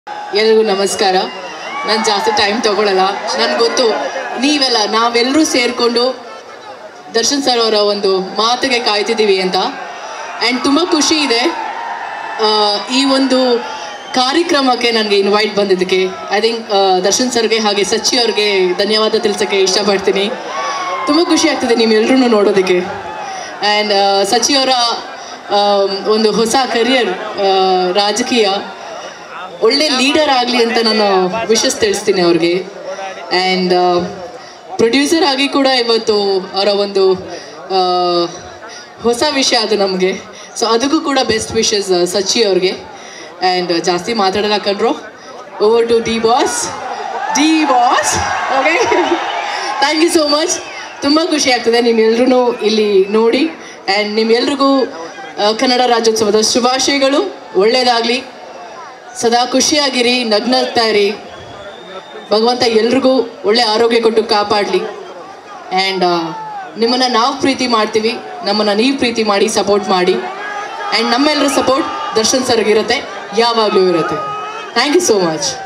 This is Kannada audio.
ಎಲ್ರಿಗೂ ನಮಸ್ಕಾರ ನಾನು ಜಾಸ್ತಿ ಟೈಮ್ ತಗೊಳ್ಳಲ್ಲ ನನಗೆ ಗೊತ್ತು ನೀವೆಲ್ಲ ನಾವೆಲ್ಲರೂ ಸೇರಿಕೊಂಡು ದರ್ಶನ್ ಸರ್ ಅವರ ಒಂದು ಮಾತಿಗೆ ಕಾಯ್ತಿದ್ದೀವಿ ಅಂತ ಆ್ಯಂಡ್ ತುಂಬ ಖುಷಿ ಇದೆ ಆ, ಈ ಒಂದು ಕಾರ್ಯಕ್ರಮಕ್ಕೆ ನನಗೆ ಇನ್ವೈಟ್ ಬಂದಿದ್ದಕ್ಕೆ ಐ ಥಿಂಕ್ ದರ್ಶನ್ ಸರ್ಗೆ ಹಾಗೆ ಸಚ್ಚಿ ಅವ್ರಿಗೆ ಧನ್ಯವಾದ ತಿಳಿಸೋಕ್ಕೆ ಇಷ್ಟಪಡ್ತೀನಿ ತುಂಬ ಖುಷಿ ಆಗ್ತಿದೆ ನಿಮ್ಮೆಲ್ಲರೂ ನೋಡೋದಕ್ಕೆ ಆ್ಯಂಡ್ ಸಚ್ಚಿ ಅವರ ಒಂದು ಹೊಸ ಕರಿಯರ್ ರಾಜಕೀಯ ಒಳ್ಳೆ ಲೀಡರ್ ಆಗಲಿ ಅಂತ ನಾನು ವಿಶಸ್ ತಿಳಿಸ್ತೀನಿ ಅವ್ರಿಗೆ ಆ್ಯಂಡ್ ಪ್ರೊಡ್ಯೂಸರ್ ಆಗಿ ಕೂಡ ಇವತ್ತು ಅವರ ಒಂದು ಆ, ಹೊಸ ವಿಷಯ ಅದು ನಮಗೆ ಸೊ ಅದಕ್ಕೂ ಕೂಡ ಬೆಸ್ಟ್ ವಿಶಸ್ ಸಚ್ಚಿ ಅವ್ರಿಗೆ ಆ್ಯಂಡ್ ಜಾಸ್ತಿ ಮಾತಾಡಲ್ಲ ಕಣ್ರು over to D boss D boss okay thank you so much ತುಂಬ ಖುಷಿ ಆಗ್ತದೆ ನಿಮ್ಮೆಲ್ರೂ ಇಲ್ಲಿ ನೋಡಿ ಆ್ಯಂಡ್ ನಿಮ್ಮೆಲ್ರಿಗೂ ಆ, ಕನ್ನಡ ರಾಜ್ಯೋತ್ಸವದ ಶುಭಾಶಯಗಳು ಒಳ್ಳೆಯದಾಗಲಿ ಸದಾ ಖುಷಿಯಾಗಿರಿ ನಗ್ನಗ್ತಾ ಇರಿ ಭಗವಂತ ಎಲ್ರಿಗೂ ಒಳ್ಳೆ ಆರೋಗ್ಯ ಕೊಟ್ಟು ಕಾಪಾಡಲಿ ಆ್ಯಂಡ್ ನಿಮ್ಮನ್ನು ನಾವು ಪ್ರೀತಿ ಮಾಡ್ತೀವಿ ನಮ್ಮನ್ನು ನೀವು ಪ್ರೀತಿ ಮಾಡಿ ಸಪೋರ್ಟ್ ಮಾಡಿ ಆ್ಯಂಡ್ ನಮ್ಮೆಲ್ಲರ ಸಪೋರ್ಟ್ ದರ್ಶನ್ ಸರ್ಗಿರುತ್ತೆ ಯಾವಾಗಲೂ ಇರುತ್ತೆ ಥ್ಯಾಂಕ್ ಯು ಸೋ ಮಚ್